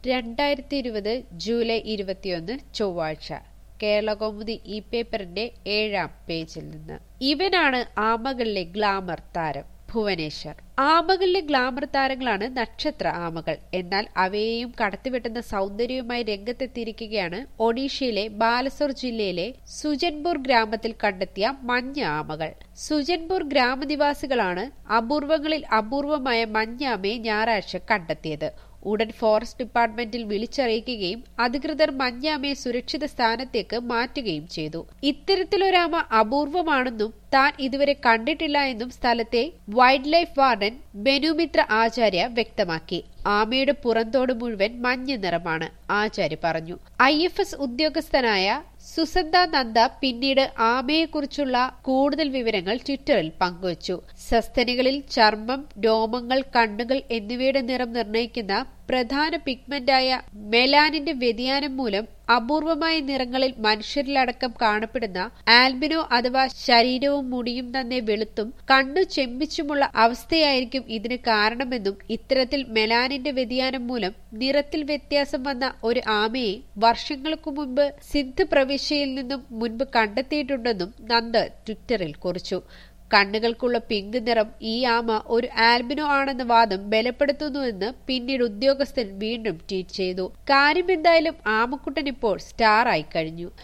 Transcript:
രണ്ടായിരത്തി ഇരുപത് ജൂലൈ ഇരുപത്തിയൊന്ന് ചൊവ്വാഴ്ച കേരളകൗമുദി ഈ പേപ്പറിന്റെ ഏഴാം പേജിൽ നിന്ന് ഇവനാണ് ആമകളിലെ ഗ്ലാമർ താരം ഭുവനേശ്വർ ആമകളിലെ ഗ്ലാമർ താരങ്ങളാണ് നക്ഷത്ര ആമകൾ എന്നാൽ അവയെയും കടത്തിവെട്ടുന്ന സൗന്ദര്യവുമായി രംഗത്തെത്തിയിരിക്കുകയാണ് ഒഡീഷയിലെ ബാലസോർ ജില്ലയിലെ സുജൻപൂർ ഗ്രാമത്തിൽ കണ്ടെത്തിയ മഞ്ഞ ആമകൾ സുജൻപൂർ ഗ്രാമനിവാസികളാണ് അപൂർവങ്ങളിൽ അപൂർവമായ മഞ്ഞ ആമയെ ഞായറാഴ്ച കണ്ടെത്തിയത് ഉടൻ ഫോറസ്റ്റ് ഡിപ്പാർട്ട്മെന്റിൽ വിളിച്ചറിയിക്കുകയും അധികൃതർ മഞ്ഞാമയെ സുരക്ഷിത സ്ഥാനത്തേക്ക് മാറ്റുകയും ചെയ്തു ഇത്തരത്തിലൊരാമ അപൂർവമാണെന്നും താൻ ഇതുവരെ കണ്ടിട്ടില്ല എന്നും സ്ഥലത്തെ wildlife warden Benumitra Acharya വ്യക്തമാക്കി ആമയുടെ പുറന്തോട് മുഴുവൻ മഞ്ഞ നിറമാണ് ആചാര്യ പറഞ്ഞു ഐ എഫ് എസ് ഉദ്യോഗസ്ഥനായ സുസന്ത നന്ദ പിന്നീട് ആമയെക്കുറിച്ചുള്ള കൂടുതൽ വിവരങ്ങൾ ട്വിറ്ററിൽ പങ്കുവച്ചു സസ്തനികളിൽ ചർമ്മം രോമങ്ങൾ കണ്ണുകൾ എന്നിവയുടെ നിറം നിർണ്ണയിക്കുന്ന പ്രധാന പിഗ്മെന്റായ മെലാനിന്റെ വ്യതിയാനം മൂലം അപൂർവമായ നിറങ്ങളിൽ മനുഷ്യരിലടക്കം കാണപ്പെടുന്ന ആൽബിനോ അഥവാ ശരീരവും മുടിയും തന്നെ വെളുത്തും കണ്ണു ചെമ്പിച്ചുമുള്ള അവസ്ഥയായിരിക്കും ഇതിന് കാരണമെന്നും ഇത്തരത്തിൽ മെലാനിന്റെ വ്യതിയാനം മൂലം നിറത്തിൽ വ്യത്യാസം വന്ന ഒരു ആമയെ വർഷങ്ങൾക്കു മുൻപ് സിന്ധ് പ്രവിശ്യയിൽ നിന്നും മുൻപ് കണ്ടെത്തിയിട്ടുണ്ടെന്നും നന്ദ് ട്വിറ്ററിൽ കുറിച്ചു കണ്ണുകൾക്കുള്ള പിങ്ക് നിറം ഈ ആമ ഒരു ആൽബിനോ ആണെന്ന വാദം ബലപ്പെടുത്തുന്നുവെന്ന് പിന്നീട് ഉദ്യോഗസ്ഥൻ വീണ്ടും ട്വീറ്റ് ചെയ്തു കാര്യം എന്തായാലും ആമക്കുട്ടൻ ഇപ്പോൾ സ്റ്റാർ ആയി കഴിഞ്ഞു